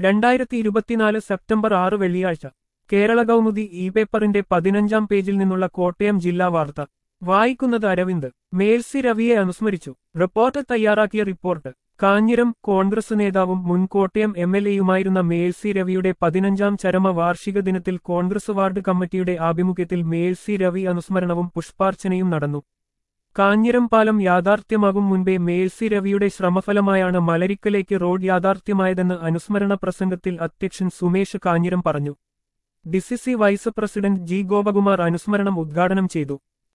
രണ്ടായിരത്തി ഇരുപത്തിനാല് സെപ്റ്റംബർ ആറ് വെള്ളിയാഴ്ച കേരള കൗമുദി ഇ പേപ്പറിന്റെ പതിനഞ്ചാം പേജിൽ നിന്നുള്ള കോട്ടയം ജില്ലാ വാർത്ത വായിക്കുന്നത് അരവിന്ദ് മേൽസി രവിയെ അനുസ്മരിച്ചു റിപ്പോർട്ട് തയ്യാറാക്കിയ റിപ്പോർട്ട് കാഞ്ഞിരം കോൺഗ്രസ് നേതാവും മുൻ കോട്ടയം എം എൽ എയുമായിരുന്ന മേൽസി രവിയുടെ പതിനഞ്ചാം ചരമ വാർഷിക ദിനത്തിൽ കോൺഗ്രസ് വാർഡ് കമ്മിറ്റിയുടെ ആഭിമുഖ്യത്തിൽ മേൽസി രവി അനുസ്മരണവും പുഷ്പാർച്ചനയും നടന്നു കാഞ്ഞിരം പാലം യാഥാർത്ഥ്യമാകും മുൻപേ മേൽസി രവിയുടെ ശ്രമഫലമായാണ് മലരിക്കലേക്ക് റോഡ് യാഥാർത്ഥ്യമായതെന്ന് അനുസ്മരണ പ്രസംഗത്തിൽ അധ്യക്ഷൻ സുമേഷ് കാഞ്ഞിരം പറഞ്ഞു DCC vice president G Gopakumar അനുസ്മരണം ഉദ്ഘാടനം ചെയ്തു